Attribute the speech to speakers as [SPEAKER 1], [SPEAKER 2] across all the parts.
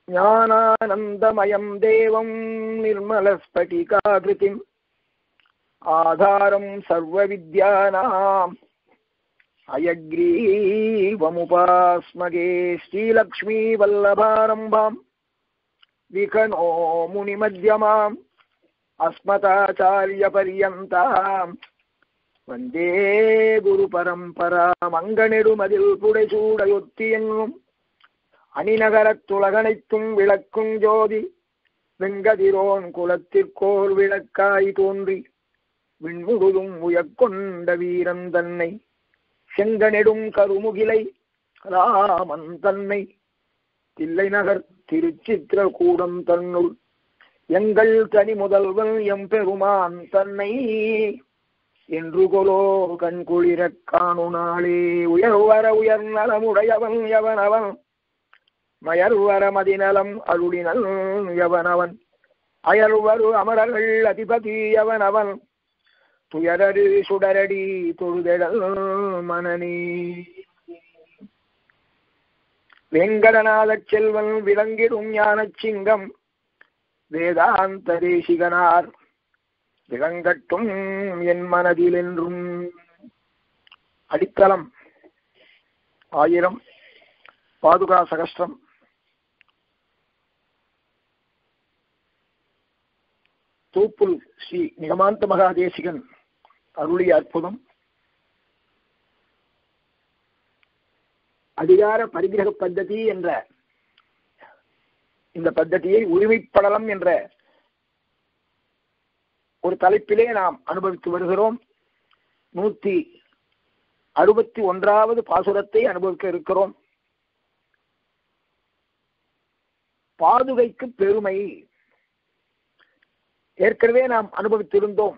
[SPEAKER 1] ज्ञानानन्दमयम् देवम् निर्मलस्फटिकाकृतिम् आधारम् सर्वविद्यानाम् अयग्रीवमुपास्मगे श्रीलक्ष्मीवल्लभारम्भाम् विकनो मुनिमध्यमाम् अस्मदाचार्यपर्यन्ताम् வந்தே குரு பரம்பரா மங்கனெடுமதில் புடைசூடையொத்தி என்னும் அணிநகரத் துலகனைத்தும் விளக்கும் ஜோதி வெங்கதிரோன் குலத்திற்கோர் விளக்காய் தோன்றி விண்முழுதும் உயக்கொண்ட வீரன் தன்னை செங்கனெடும் கருமுகிலை ராமன் தன்னை தில்லை நகர் திருச்சித்திர கூடம் தன்னுள் எங்கள் தனி முதல்வன் எம்பெருமான் தன்னை என்று கொலோ கண் குளிரக் காணு நாளே உயர்வர உயர் நலமுடையவன் எவனவன் மயர்வர மதிநலம் அருளினல் எவனவன் அயர்வரு அமரர்கள் அதிபதி எவனவன் துயரரு சுடரடி தொழுதெடல் மனநீ வெங்கடநாதச் செல்வன் விளங்கிடும் ஞானச் சிங்கம் வேதாந்த தேசிகனார் விளங்கட்டும் என் மனதில் என்றும் அடித்தளம் ஆயிரம் பாதுகா சகஸ்திரம் தூப்புல் ஸ்ரீ நிகமாந்த மகாதேசிகன் அருளிய அற்புதம் அதிகார பரிகிரக பద్ధதி என்ற இந்த பద్ధதியை உரிமைப்படலம் என்ற ஒரு தலைப்பிலே நாம் அனுபவித்து வருகிறோம் நூத்தி அறுபத்தி ஒன்றாவது பாசுரத்தை அனுபவிக்க இருக்கிறோம் பாதுகைக்கு பெருமை ஏற்கனவே நாம் அனுபவித்திருந்தோம்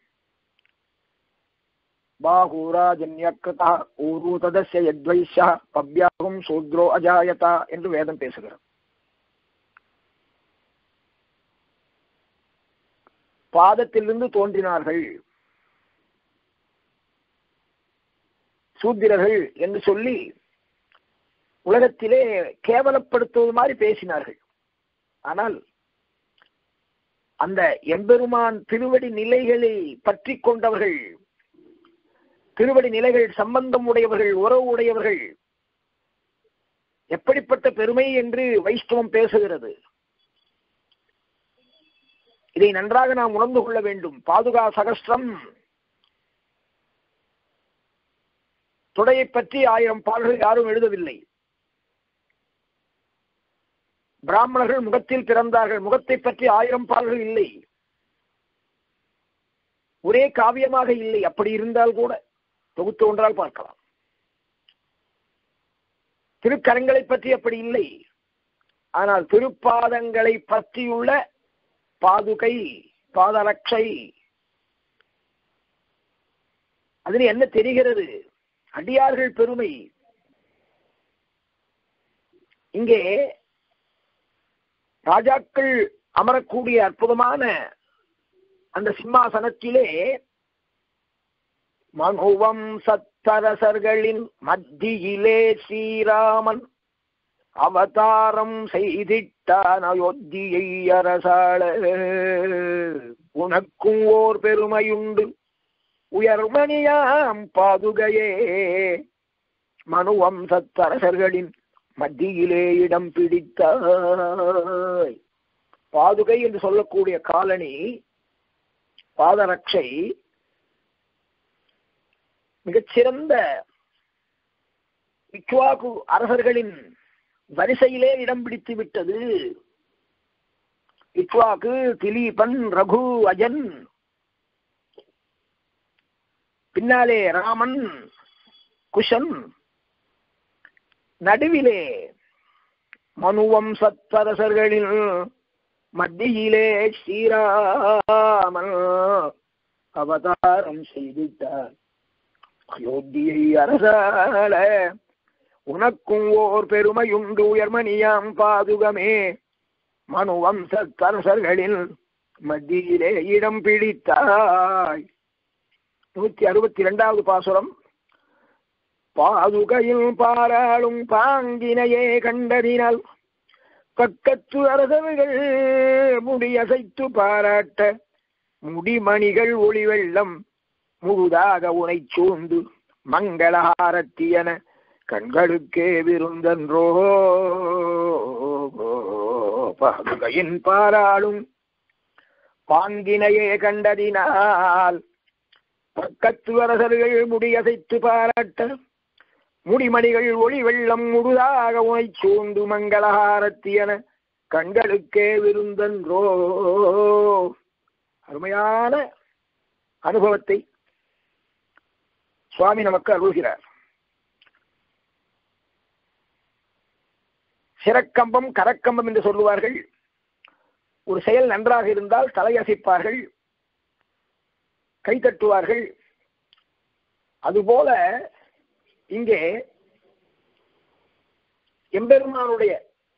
[SPEAKER 1] பாகூராஜன்யக்கதா ஊரு ததஸ்ய யத்வைஷா பவ்யாகும் சூத்ரோ அஜாயதா என்று வேதம் பேசுகிறோம் பாதத்திலிருந்து தோன்றினார்கள் சூத்திரர்கள் என்று சொல்லி உலகத்திலே கேவலப்படுத்துவது மாதிரி பேசினார்கள் ஆனால் அந்த எம்பெருமான் திருவடி நிலைகளை பற்றி கொண்டவர்கள் திருவடி நிலைகள் சம்பந்தம் உடையவர்கள் உறவு உடையவர்கள் எப்படிப்பட்ட பெருமை என்று வைஷ்ணவம் பேசுகிறது இதை நன்றாக நாம் உணர்ந்து கொள்ள வேண்டும் பாதுகா சகஸ்திரம் துடையை பற்றி ஆயிரம் பாடல்கள் யாரும் எழுதவில்லை பிராமணர்கள் முகத்தில் பிறந்தார்கள் முகத்தை பற்றி ஆயிரம் பாடல்கள் இல்லை ஒரே காவியமாக இல்லை அப்படி இருந்தால் கூட தொகுத்து ஒன்றால் பார்க்கலாம் திருக்கரங்களை பற்றி அப்படி இல்லை ஆனால் திருப்பாதங்களை பற்றியுள்ள பாதுகை பாதரட்சை அதில் என்ன தெரிகிறது அடியார்கள் பெருமை இங்கே ராஜாக்கள் அமரக்கூடிய அற்புதமான அந்த சிம்மாசனத்திலே மனுவம் சத்தரசர்களின் மத்தியிலே ஸ்ரீராமன் அவதாரம் செய்திட்டான் அயோத்தியை அரசாள உனக்கும் ஓர் பெருமையுண்டு உயர்மணியாம் பாதுகையே மனுவம் சத்தரசர்களின் மத்தியிலே இடம் பிடித்தாய் பாதுகை என்று சொல்லக்கூடிய காலனி பாதரட்சை மிகச்சிறந்த இக்வாகு அரசர்களின் வரிசையிலே இடம் பிடித்து விட்டது இக்வாக்கு திலீபன் ரகு அஜன் பின்னாலே ராமன் குஷன் நடுவிலே மனுவம் சத்தரசர்களில் மத்தியிலே ஸ்ரீராமன் அவதாரம் செய்துட்டார் அயோத்தியை அரசாள உனக்கும் ஓர் பெருமையுண்டு உயர்மணியாம் பாதுகமே மனுவம் சத்தரசர்களில் மத்தியிலே இடம் பிடித்தாய் நூத்தி அறுபத்தி இரண்டாவது பாசுரம் பாதுகையில் பாராளும் பாங்கினையே கண்டதினால் பக்கத்து அரசர்கள் முடியசைத்து பாராட்ட முடிமணிகள் ஒளி வெள்ளம் முழுதாக உனை சூழ்ந்து மங்களஹாரத்தி என கண்களுக்கே விருந்தன்றோ பாதுகையின் பாராளும் பாங்கினையே கண்டதினால் பக்கத்து அரசர்கள் முடியசைத்து பாராட்ட முடிமணிகள் ஒளி வெள்ளம் முழுதாக உனை சூழ்ந்து மங்களஹாரத்தி என கண்களுக்கே விருந்தன்றோ அருமையான அனுபவத்தை சுவாமி நமக்கு அருள்கிறார் சிறக்கம்பம் கரக்கம்பம் என்று சொல்லுவார்கள் ஒரு செயல் நன்றாக இருந்தால் தலையசைப்பார்கள் கைதட்டுவார்கள் அதுபோல இங்கே எம்பெருமானுடைய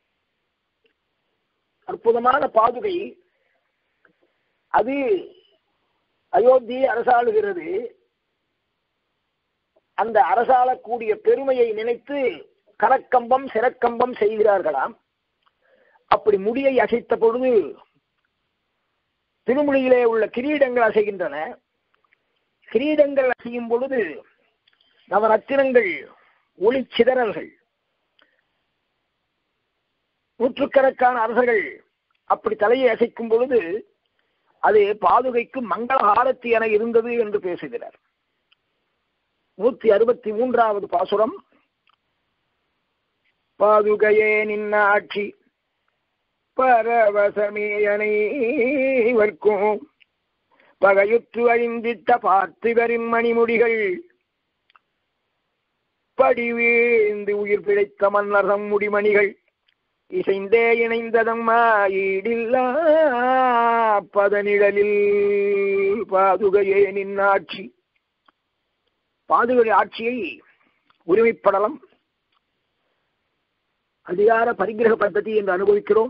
[SPEAKER 1] அற்புதமான பாதுகை அது அயோத்தியை அரசாளுகிறது அந்த அரசாளக்கூடிய பெருமையை நினைத்து கரக்கம்பம் சிறக்கம்பம் செய்கிறார்களாம் அப்படி முடியை அசைத்த பொழுது திருமொழியிலே உள்ள கிரீடங்கள் அசைகின்றன கிரீடங்கள் அசையும் பொழுது நவரத்தினங்கள் ஒளி சிதறல்கள் நூற்றுக்கணக்கான அரசர்கள் அப்படி தலையை அசைக்கும் பொழுது அது பாதுகைக்கு மங்கள ஆரத்தி என இருந்தது என்று பேசுகிறார் நூத்தி அறுபத்தி மூன்றாவது பாசுரம் பாதுகையே நின்ன ஆட்சி பரவசமேயனைவர்க்கும் பகையுற்று அழிந்திட்ட பார்த்திவரின் மணிமுடிகள் படிவேந்து உயிர் பிழைத்த மன்னர்தம் முடிமணிகள் இசைந்தே இணைந்ததம்மா ஈடில்லா பதனிழலில் பாதுகையே நின்னாட்சி பாதுகை ஆட்சியை உரிமைப்படலம் அதிகார பரிகிரக பద్ధதி என்று அனுபவிக்கிறோம்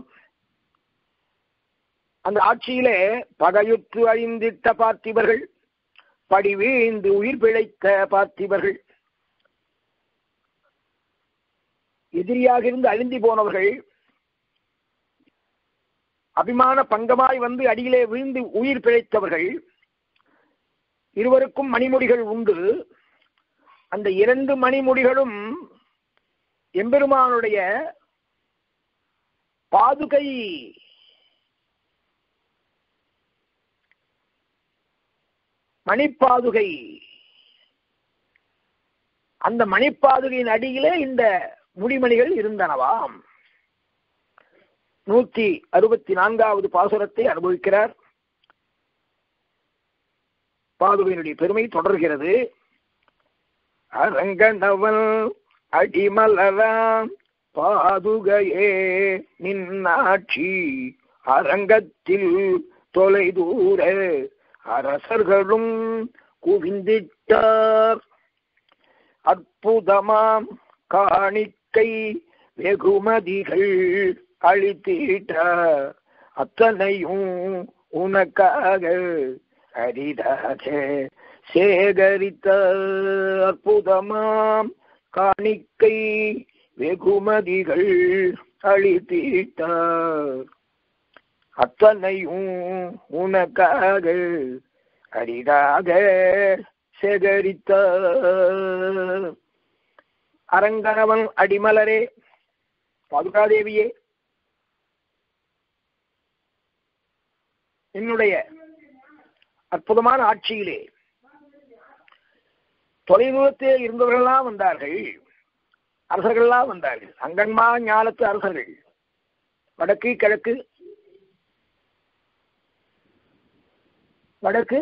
[SPEAKER 1] அந்த ஆட்சியிலே பகையுற்று அழிந்திட்ட பார்த்திபர்கள் படிவீழ்ந்து உயிர் பிழைத்த பார்த்திபர்கள் எதிரியாக இருந்து அழிந்தி போனவர்கள் அபிமான பங்கமாய் வந்து அடியிலே விழுந்து உயிர் பிழைத்தவர்கள் இருவருக்கும் மணிமுடிகள் உண்டு அந்த இரண்டு மணிமுடிகளும் எம்பெருமானுடைய பாதுகை மணிப்பாதுகை அந்த மணிப்பாதுகையின் அடியிலே இந்த முடிமணிகள் இருந்தனவாம் நூத்தி அறுபத்தி நான்காவது பாசுரத்தை அனுபவிக்கிறார் பாதுகையினுடைய பெருமை தொடர்கிறது அரங்கனவன் அடிமலராம் பாதுகையே நின்னாட்சி அரங்கத்தில் தொலைதூர அரசர்களும் குவிந்திட்டார் அற்புதமாம் காணிக்கை வெகுமதிகள் அளித்தீட்ட அத்தனையும் உனக்காக அரிதாக சேகரித்த அற்புதமாம் காணிக்கை வெகுமதிகள் அளித்தீட்டார் அத்தனையும் உனக்காக அரிதாக சேகரித்த அரங்கனவன் அடிமலரே பாதுகாதேவியே என்னுடைய அற்புதமான ஆட்சியிலே தொலைதூரத்தில் இருந்தவர்கள்லாம் வந்தார்கள் அரசர்கள்லாம் வந்தார்கள் அங்கன்மா ஞாலத்து அரசர்கள் வடக்கு கிழக்கு வடக்கு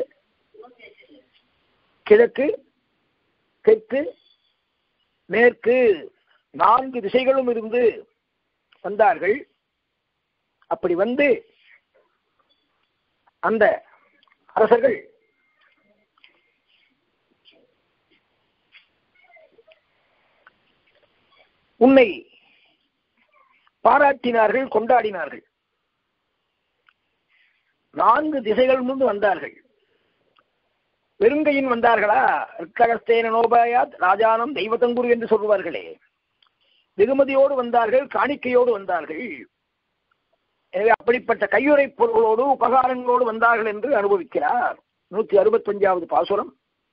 [SPEAKER 1] கிழக்கு தெற்கு மேற்கு நான்கு திசைகளும் இருந்து வந்தார்கள் அப்படி வந்து அந்த அரசர்கள் உன்னை பாராட்டினார்கள் கொண்டாடினார்கள் நான்கு திசைகளிலிருந்து வந்தார்கள் வெறுங்கையின் வந்தார்களா ரித்தகஸ்தேன நோபாயாத் ராஜானம் தெய்வத்தங்குரு என்று சொல்லுவார்களே வெகுமதியோடு வந்தார்கள் காணிக்கையோடு வந்தார்கள் எனவே அப்படிப்பட்ட கையுறை பொருளோடு உபகாரங்களோடு வந்தார்கள் என்று அனுபவிக்கிறார் நூத்தி அறுபத்தஞ்சாவது பாசுரம்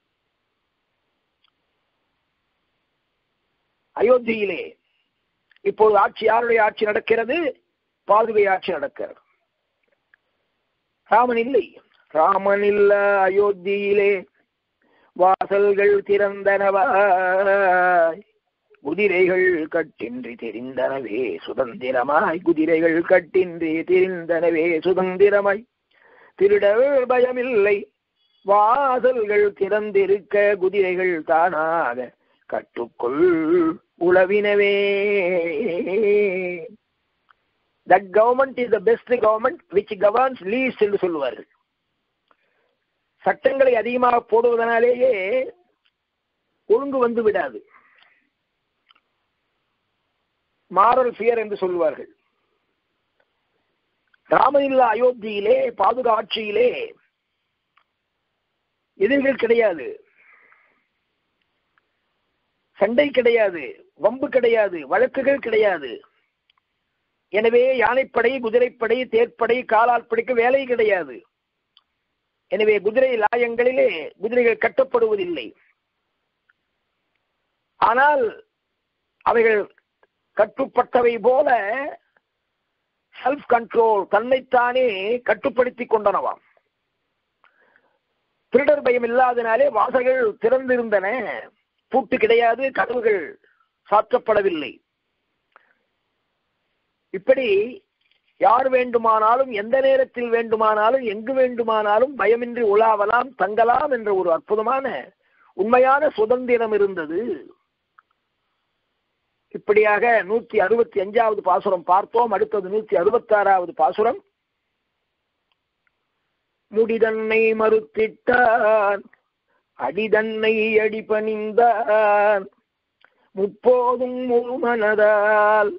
[SPEAKER 1] அயோத்தியிலே இப்போது ஆட்சி யாருடைய ஆட்சி நடக்கிறது பாதுகை ஆட்சி நடக்கிறது ராமன் இல்லை ராமன் இல்ல அயோத்தியிலே வாசல்கள் திறந்தனவாய் குதிரைகள் கட்டின்றி தெரிந்தனவே சுதந்திரமாய் குதிரைகள் கட்டின்றி தெரிந்தனவே சுதந்திரமாய் திருடர் பயமில்லை வாசல்கள் திறந்திருக்க குதிரைகள் தானாக கட்டுக்குள் உளவினவே that government is the best government which governs least என்று சொல்லுவார்கள் சட்டங்களை அதிகமாக போடுவதனாலேயே ஒழுங்கு வந்து விடாது மாரல் ஃபியர் என்று சொல்லுவார்கள் ராமனில்லா அயோத்தியிலே பாதுகாட்சியிலே எதிர்கள் கிடையாது சண்டை கிடையாது வம்பு கிடையாது வழக்குகள் கிடையாது எனவே யானைப்படை குதிரைப்படை தேர்ப்படை காலாட்படைக்கு வேலை கிடையாது எனவே குதிரை லாயங்களிலே குதிரைகள் கட்டப்படுவதில்லை ஆனால் அவைகள் கட்டுப்பட்டவை போல செல்ஃப் கண்ட்ரோல் தன்னைத்தானே கட்டுப்படுத்திக் கொண்டனவாம் திருடர் பயம் இல்லாதனாலே வாசல்கள் திறந்திருந்தன பூட்டு கிடையாது கதவுகள் சாற்றப்படவில்லை இப்படி யார் வேண்டுமானாலும் எந்த நேரத்தில் வேண்டுமானாலும் எங்கு வேண்டுமானாலும் பயமின்றி உலாவலாம் தங்கலாம் என்ற ஒரு அற்புதமான உண்மையான சுதந்திரம் இருந்தது இப்படியாக நூத்தி அறுபத்தி அஞ்சாவது பாசுரம் பார்த்தோம் அடுத்தது நூத்தி அறுபத்தி ஆறாவது பாசுரம் முடிதன்னை மறுத்திட்டான் அடிதன்னை அடிபணிந்தான் முப்போதும் முழுமனதால்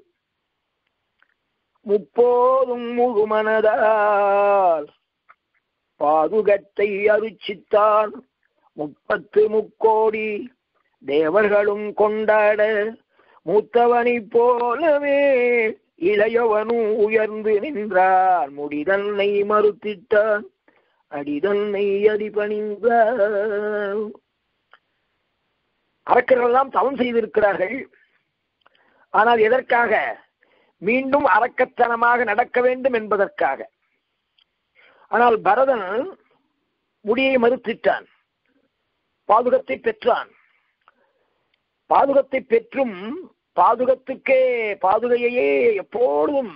[SPEAKER 1] முப்போதும் முழுமனதால் பாதுகத்தை அருச்சித்தான் முப்பத்து முக்கோடி தேவர்களும் கொண்டாட மூத்தவனைப் போலவே இளையவனும் உயர்ந்து நின்றான் முடிதன்னை மறுத்திட்டான் அடிதன்னை அடிபணிந்தான் அரக்கர்களெல்லாம் தவம் செய்திருக்கிறார்கள் ஆனால் எதற்காக மீண்டும் அரக்கத்தனமாக நடக்க வேண்டும் என்பதற்காக ஆனால் பரதன் முடியை மறுத்திட்டான் பாதுகத்தை பெற்றான் பாதுகத்தை பெற்றும் பாதுகத்துக்கே பாதுகையையே எப்பொழுதும்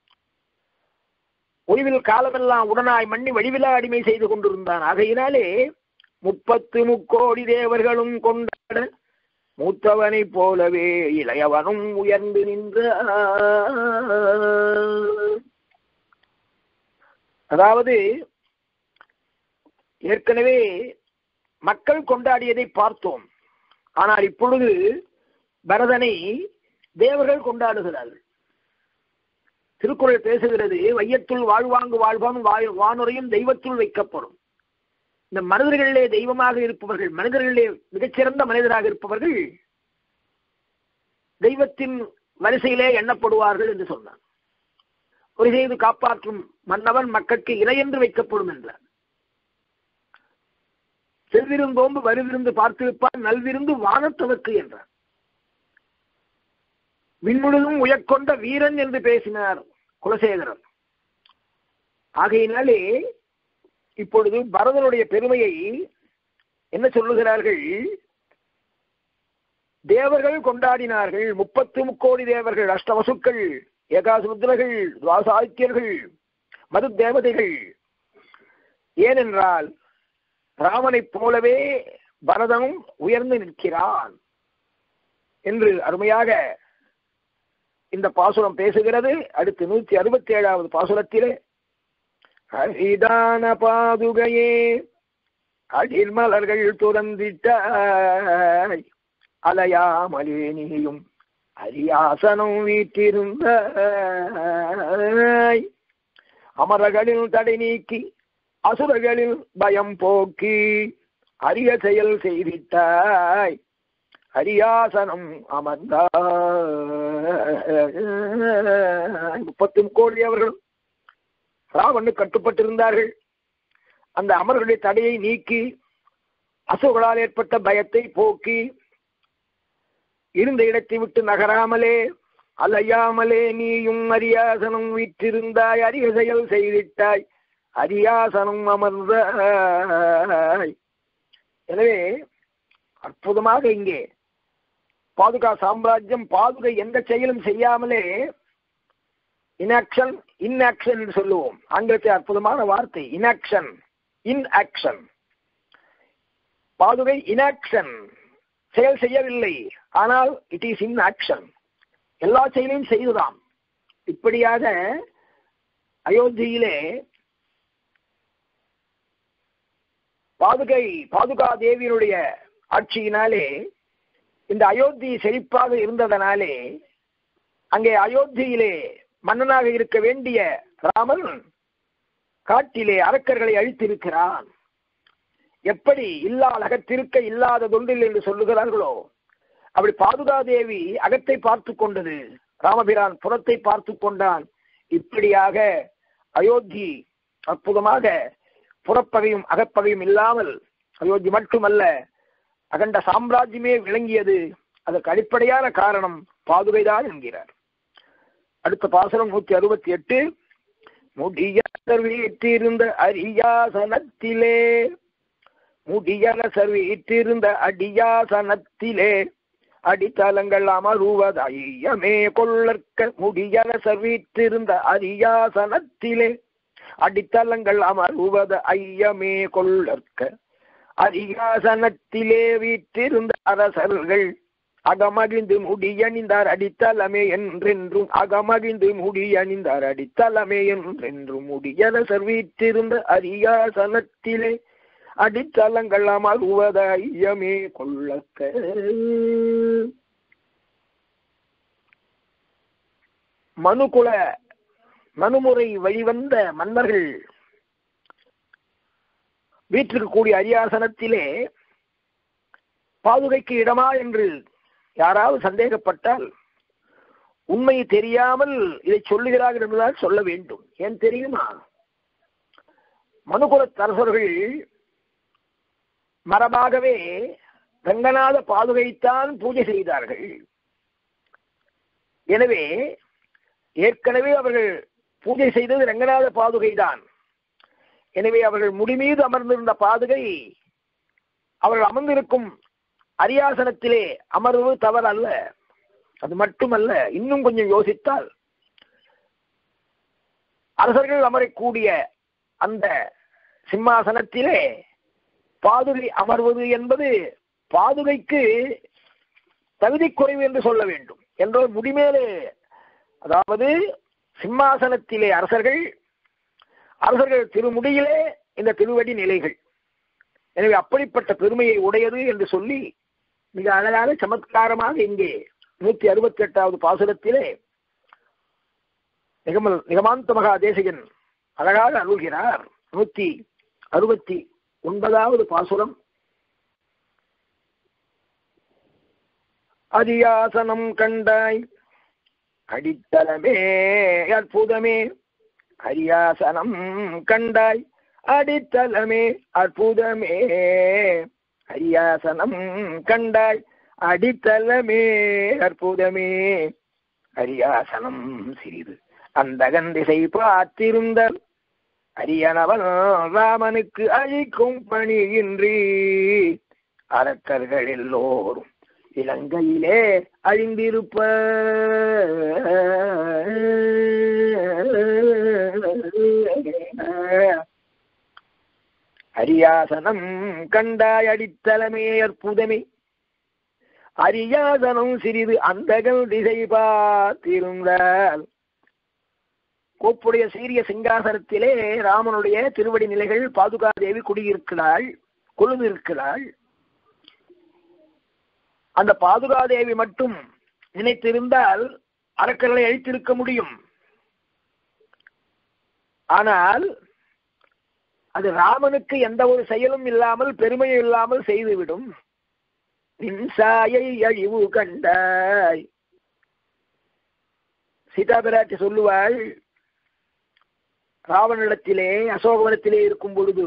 [SPEAKER 1] ஒளிவில் காலமெல்லாம் உடனாய் மண்ணி வடிவிலா அடிமை செய்து கொண்டிருந்தான் ஆகையினாலே முப்பத்து முக்கோடி தேவர்களும் கொண்டாட மூத்தவனைப் போலவே இளையவனும் உயர்ந்து நின்ற அதாவது ஏற்கனவே மக்கள் கொண்டாடியதை பார்த்தோம் ஆனால் இப்பொழுது பரதனை தேவர்கள் கொண்டாடுகிறார்கள் திருக்குறள் பேசுகிறது வையத்துள் வாழ்வாங்கு வாழ்வான் வானுரையும் தெய்வத்துள் வைக்கப்படும் இந்த மனிதர்களிலே தெய்வமாக இருப்பவர்கள் மனிதர்களிலே மிகச்சிறந்த மனிதராக இருப்பவர்கள் தெய்வத்தின் வரிசையிலே எண்ணப்படுவார்கள் என்று சொன்னார் ஒரு செய்து காப்பாற்றும் மன்னவன் மக்களுக்கு இலையென்று வைக்கப்படும் என்றார் செல்விருந்தோம்பு வருவிருந்து பார்த்திருப்பான் நல்விருந்து வானத்தவர்க்கு என்றார் விண்முழுதும் உயர்கொண்ட வீரன் என்று பேசினார் குலசேகரன் ஆகையினாலே இப்பொழுது பரதனுடைய பெருமையை என்ன சொல்லுகிறார்கள் தேவர்கள் கொண்டாடினார்கள் முப்பத்து முக்கோடி தேவர்கள் அஷ்டவசுக்கள் ஏகாசுமுத்திரர்கள் துவாசாக்கியர்கள் மது தேவதைகள் ஏனென்றால் ராமனைப் போலவே பரதனும் உயர்ந்து நிற்கிறான் என்று அருமையாக இந்த பாசுரம் பேசுகிறது அடுத்து நூத்தி அறுபத்தி ஏழாவது பாசுரத்திலே ஹரிதான பாதுகையே அடில் மலர்கள் துறந்திட்டாய் அலையாமலே நீயும் அரியாசனம் வீட்டிருந்த அமரர்களில் தடை நீக்கி அசுரர்களில் பயம் போக்கி அரிய செயல் செய்திட்டாய் அரியாசனம் அமர்ந்தாய் முப்பத்தி கோடி அவர்களும் ராவணு கட்டுப்பட்டிருந்தார்கள் அந்த அமர்களுடைய தடையை நீக்கி அசுகளால் ஏற்பட்ட பயத்தை போக்கி இருந்த இடத்தை விட்டு நகராமலே அலையாமலே நீயும் அரியாசனம் வீற்றிருந்தாய் அரிய செயல் செய்திட்டாய் அரியாசனம் அமர்ந்தாய் எனவே அற்புதமாக இங்கே பாதுகா சாம்ராஜ்யம் பாதுகை எந்த செயலும் செய்யாமலே இன்ஆக்ஷன் இன்ஆக்ஷன் என்று சொல்லுவோம் ஆங்கிலத்தில் அற்புதமான வார்த்தை இன்ஆக்ஷன் இன் ஆக்ஷன் பாதுகை இன்ஆக்ஷன் செயல் செய்யவில்லை ஆனால் இட் இஸ் இன் ஆக்ஷன் எல்லா செயலையும் செய்துதான் இப்படியாக அயோத்தியிலே பாதுகை பாதுகா தேவியினுடைய ஆட்சியினாலே இந்த அயோத்தி செழிப்பாக இருந்ததனாலே அங்கே அயோத்தியிலே மன்னனாக இருக்க வேண்டிய ராமன் காட்டிலே அரக்கர்களை அழித்திருக்கிறான் எப்படி இல்லாத அகத்திருக்க இல்லாததொன்றில் என்று சொல்லுகிறார்களோ அப்படி பாதுகாதேவி அகத்தை பார்த்து கொண்டது ராமபிரான் புறத்தை பார்த்து கொண்டான் இப்படியாக அயோத்தி அற்புதமாக புறப்பகையும் அகப்பகையும் இல்லாமல் அயோத்தி மட்டுமல்ல அகண்ட சாம்ராஜ்யமே விளங்கியது அதற்கு அடிப்படையான காரணம் பாதுகைதான் என்கிறார் அடுத்த பாசனம் நூத்தி அறுபத்தி எட்டு முடியர் வீட்டிருந்த அரியாசனத்திலே முடியரசர் வீட்டிருந்த அடியாசனத்திலே அடித்தலங்கள் அமருவதையமே கொள்ளற்க முடியரசர் வீட்டிருந்த அரியாசனத்திலே அடித்தலங்கள் அமருவத ஐயமே கொள்ளற்க அரியாசனத்திலே வீற்றிருந்த அரசர்கள் அகமகிழ்ந்து முடியணிந்தார் அடித்தலமே என்றென்றும் அகமகிழ்ந்து முடியணிந்தார் அடித்தலமே என்றென்றும் முடியரசர் வீற்றிருந்த அரியாசனத்திலே அடித்தலங்கள் அமருவத ஐயமே கொள்ளக்க மனுகுல மனுமுறை வழிவந்த மன்னர்கள் வீட்டிற்கக்கூடிய அரியாசனத்திலே பாதுகைக்கு இடமா என்று யாராவது சந்தேகப்பட்டால் உண்மை தெரியாமல் இதை சொல்லுகிறார்கள் என்றுதான் சொல்ல வேண்டும் ஏன் தெரியுமா மனுகுலத்தரசர்கள் மரபாகவே ரங்கநாத பாதுகைத்தான் பூஜை செய்தார்கள் எனவே ஏற்கனவே அவர்கள் பூஜை செய்தது ரங்கநாத பாதுகை தான் எனவே அவர்கள் முடிமீது அமர்ந்திருந்த பாதுகை அவர்கள் அமர்ந்திருக்கும் அரியாசனத்திலே அமர்வு தவறல்ல அது மட்டுமல்ல இன்னும் கொஞ்சம் யோசித்தால் அரசர்கள் அமரக்கூடிய அந்த சிம்மாசனத்திலே பாதுகை அமர்வது என்பது பாதுகைக்கு தகுதி குறைவு என்று சொல்ல வேண்டும் என்றால் முடிமேலே அதாவது சிம்மாசனத்திலே அரசர்கள் அரசர்கள் திருமுடியிலே இந்த திருவடி நிலைகள் எனவே அப்படிப்பட்ட பெருமையை உடையது என்று சொல்லி மிக அழகான சமத்காரமாக இங்கே நூத்தி அறுபத்தி எட்டாவது பாசுரத்திலே நிகமல் நிகமாந்த மகா தேசிகன் அழகாக அருள்கிறார் நூத்தி அறுபத்தி ஒன்பதாவது பாசுரம் அரியாசனம் கண்டாய் அடித்தளமே அற்புதமே அரியாசனம் கண்டாய் அடித்தளமே அற்புதமே அரியாசனம் கண்டாய் அடித்தளமே அற்புதமே அரியாசனம் சிறிது அந்த கந்திசை பார்த்திருந்த அரியனவன் ராமனுக்கு அழிக்கும் பணியின்றி அரக்கர்கள் எல்லோரும் இலங்கையிலே அழிந்திருப்ப அரியாசனம் கண்டாய் அடித்தலமே அற்புதமே அரியாசனம் சிறிது அந்தகள் திசை பார்த்திருந்தால் கோப்புடைய சீரிய சிங்காசனத்திலே ராமனுடைய திருவடி நிலைகள் பாதுகாதேவி குடியிருக்கிறாள் கொழுந்து இருக்கிறாள் அந்த பாதுகாதேவி மட்டும் நினைத்திருந்தால் அரக்கர்களை அழித்திருக்க முடியும் ஆனால் அது ராமனுக்கு எந்த ஒரு செயலும் இல்லாமல் பெருமையும் இல்லாமல் செய்துவிடும் நின்சாயை அழிவு கண்டாய் சீதா பிராட்டி சொல்லுவாள் ராவணிடத்திலே அசோகவனத்திலே இருக்கும் பொழுது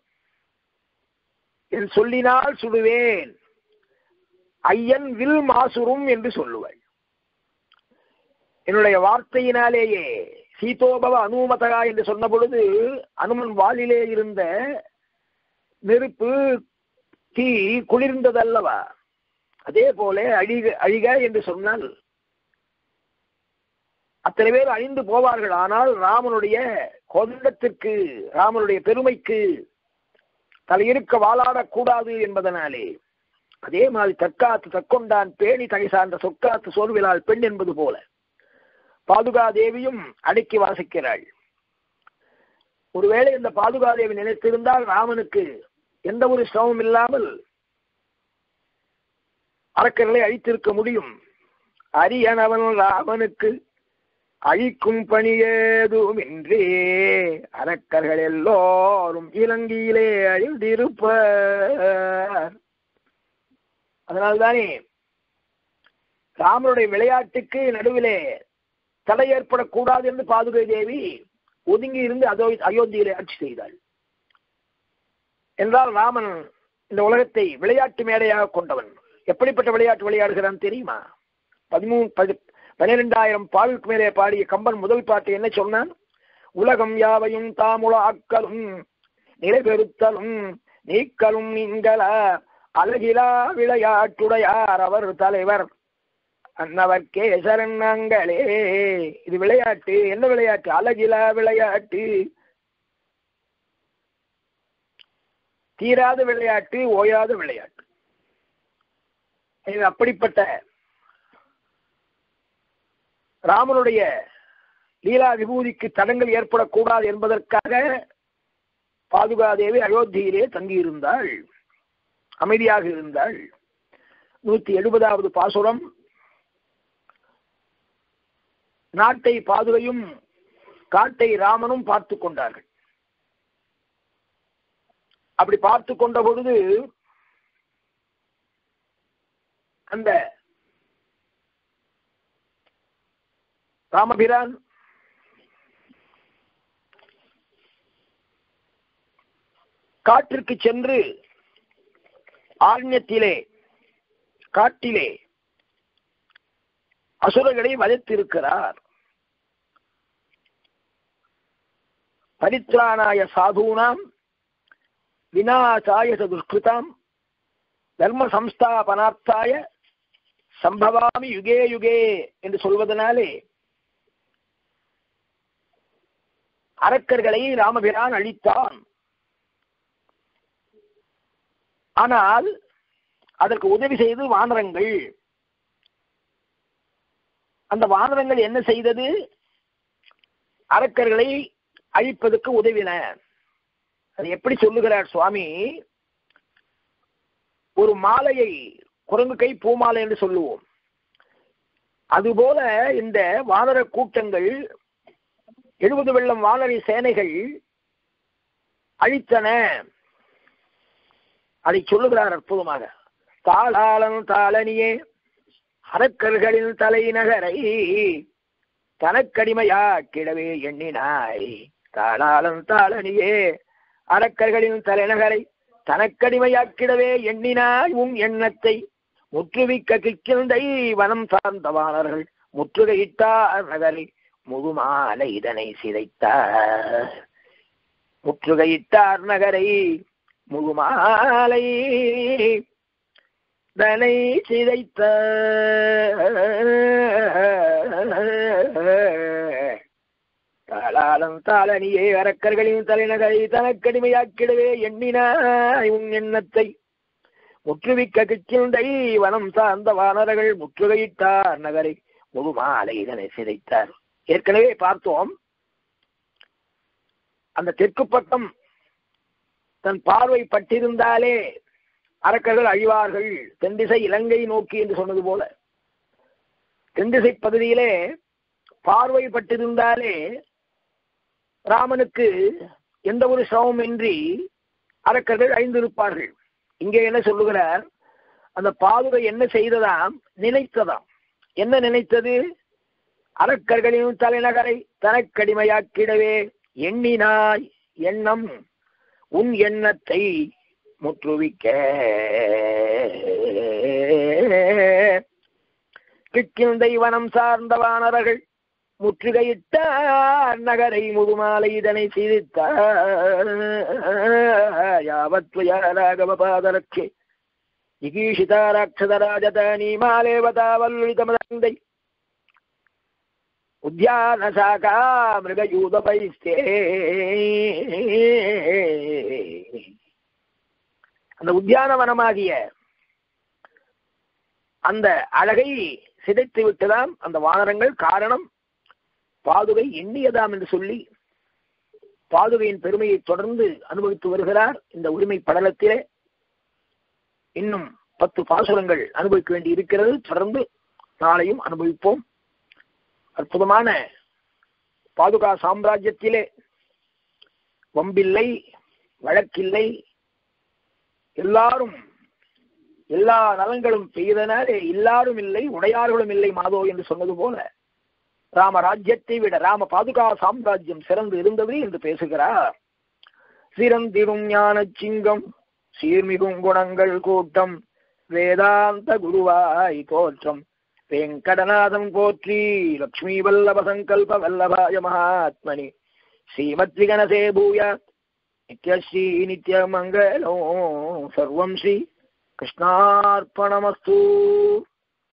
[SPEAKER 1] என் சொல்லினால் சுடுவேன் ஐயன் வில் மாசுரும் என்று சொல்லுவாள் என்னுடைய வார்த்தையினாலேயே சீதோபவ அனுமதகா என்று சொன்ன பொழுது அனுமன் வாளிலே இருந்த நெருப்பு தீ குளிர்ந்ததல்லவா அதே போல அழிக அழிக என்று சொன்னால் அத்தனை பேர் அழிந்து போவார்கள் ஆனால் ராமனுடைய கொண்டத்திற்கு ராமனுடைய பெருமைக்கு தலையிருக்க வாழாடக்கூடாது என்பதனாலே அதே மாதிரி தற்காத்து தற்கொண்டான் பேணி தகை சார்ந்த சொற்காத்து சோர்விலால் பெண் என்பது போல பாதுகா தேவியும் அடக்கி வாசிக்கிறாள் ஒருவேளை இந்த பாதுகா தேவி நினைத்திருந்தால் ராமனுக்கு எந்த ஒரு சிரமம் இல்லாமல் அரக்கர்களை அழித்திருக்க முடியும் அரியனவன் ராமனுக்கு அழிக்கும் பணி ஏதுமின்றே அரக்கர்கள் எல்லோரும் இலங்கையிலே அழிந்திருப்பார் அதனால்தானே ராமனுடைய விளையாட்டுக்கு நடுவிலே தடை ஏற்படக்கூடாது என்று பாதுகை தேவி ஒதுங்கி இருந்து அதோ அயோத்தியிலே ஆட்சி செய்தாள் என்றால் ராமன் இந்த உலகத்தை விளையாட்டு மேடையாக கொண்டவன் எப்படிப்பட்ட விளையாட்டு விளையாடுகிறான் தெரியுமா பதிமூணு பதி பனிரெண்டாயிரம் பாலுக்கு மேலே பாடிய கம்பன் முதல் பாட்டு என்ன சொன்னான் உலகம் யாவையும் தாமுல ஆக்கலும் நிறைபெறுத்தலும் நீக்கலும் நீங்கள அழகிலா விளையாட்டுடையார் அவர் தலைவர் அன்னவர் கேசரன் நாங்களே இது விளையாட்டு என்ன விளையாட்டு அழகிலா விளையாட்டு தீராத விளையாட்டு ஓயாத விளையாட்டு இது அப்படிப்பட்ட ராமனுடைய லீலா விபூதிக்கு தடங்கள் ஏற்படக்கூடாது என்பதற்காக பாதுகாதேவி அயோத்தியிலே தங்கியிருந்தாள் அமைதியாக இருந்தாள் நூத்தி எழுபதாவது பாசுரம் நாட்டை பாதுகையும் காட்டை ராமனும் பார்த்து கொண்டார்கள் அப்படி பார்த்து கொண்ட பொழுது அந்த ராமபிரான் காட்டிற்கு சென்று ஆரண்யத்திலே காட்டிலே அசுரர்களை வதைத்திருக்கிறார் பரித்ராணாய சாதூனாம் விநாசாய துஷ்கிருதாம் தர்ம சம்ஸ்தாபனார்த்தாய சம்பவாமி யுகே யுகே என்று சொல்வதனாலே அரக்கர்களை ராமபிரான் அழித்தான் ஆனால் அதற்கு உதவி செய்து வானரங்கள் அந்த வானரங்கள் என்ன செய்தது அரக்கர்களை அழிப்பதற்கு உதவின அது எப்படி சொல்லுகிறார் சுவாமி ஒரு மாலையை குரங்கு கை பூமாலை என்று சொல்லுவோம் அதுபோல இந்த வானர கூட்டங்கள் எழுபது வெள்ளம் வானரி சேனைகள் அழித்தன அதை சொல்லுகிறார் அற்புதமாக தாளாளன் தாளனியே அரக்கர்களின் தலைநகரை தனக்கடிமையாக்கிடவே எண்ணினாய் தாளாளன் தாளனியே அரக்கர்களின் தலைநகரை தனக்கடிமையாக்கிடவே எண்ணினாய் உன் எண்ணத்தை முற்றுவிக்க கிக்கிந்தை வனம் சார்ந்தவானர்கள் முற்றுகையிட்டார் நகரை முழுமாலை இதனை சிதைத்தார் முற்றுகையிட்டார் நகரை முழுமாலை தனை சிதைத்த தாளாளம் தாளனியே அரக்கர்களின் தலைநகரை தனக்கடிமையாக்கிடவே எண்ணினாய் உன் எண்ணத்தை முற்றுவிக்க கிச்சிந்தை வனம் சார்ந்த வானர்கள் முற்றுகையிட்டார் நகரை முழுமாலை இதனை சிதைத்தார் ஏற்கனவே பார்த்தோம் அந்த தெற்கு பக்கம் தன் பார்வை பட்டிருந்தாலே அரக்கர்கள் அழிவார்கள் தென்திசை இலங்கை நோக்கி என்று சொன்னது போல தென்திசை பகுதியிலே பார்வை பட்டிருந்தாலே ராமனுக்கு எந்த ஒரு சிரமமின்றி அரக்கர்கள் அழிந்திருப்பார்கள் இங்கே என்ன சொல்லுகிறார் அந்த பாதுகை என்ன செய்ததாம் நினைத்ததாம் என்ன நினைத்தது அரக்கர்களின் தலைநகரை தனக்கடிமையாக்கிடவே எண்ணினாய் எண்ணம் உன் எண்ணத்தை முற்றுவிக்க கிக்கிந்தை வனம் சார்ந்த வானவர்கள் முற்றுகையிட்ட நகரை முதுமாலை இதனை சிரித்த யாவத்வயாராகவ பாதரட்சே ಜಿಗೀಷಿತ ರಾಕ್ಷಸ ರಾಜತ ನೀಮಾಲೇವತಾವಲ್ಲುಳಿತಮದಂದೈ ಉದ್ಯಾನ ಶಾಖಾ ಮೃಗಯೂತ பைஸ்தே அந்த உத்தியானவனமாகிய அந்த அழகை சிதைத்து விட்டதாம் அந்த வானரங்கள் காரணம் பாதுகை எண்ணியதாம் என்று சொல்லி பாதுகையின் பெருமையை தொடர்ந்து அனுபவித்து வருகிறார் இந்த உரிமை படலத்திலே இன்னும் பத்து பாசுரங்கள் அனுபவிக்க வேண்டி இருக்கிறது தொடர்ந்து நாளையும் அனுபவிப்போம் அற்புதமான பாதுகா சாம்ராஜ்யத்திலே வம்பில்லை வழக்கில்லை எல்லாரும் எல்லா நலங்களும் பெய்தனாலே எல்லாரும் இல்லை உடையார்களும் இல்லை மாதோ என்று சொன்னது போல ராம ராஜ்யத்தை விட ராம பாதுகா சாம்ராஜ்யம் சிறந்து இருந்தது என்று பேசுகிறார் சிறந்திரும் ஞான சிங்கம் சீர்மிகும் குணங்கள் கூட்டம் வேதாந்த குருவாய் தோற்றம் வெங்கடநாதம் போற்றி லக்ஷ்மி வல்லப சங்கல்ப வல்லபாய மகாத்மனி ஸ்ரீமத் விகனசே பூயாத் நித்யஸ்ரீ நித்யமங்கலோ சர்வம் ஸ்ரீ கிருஷ்ணார்ப்பணமஸ்து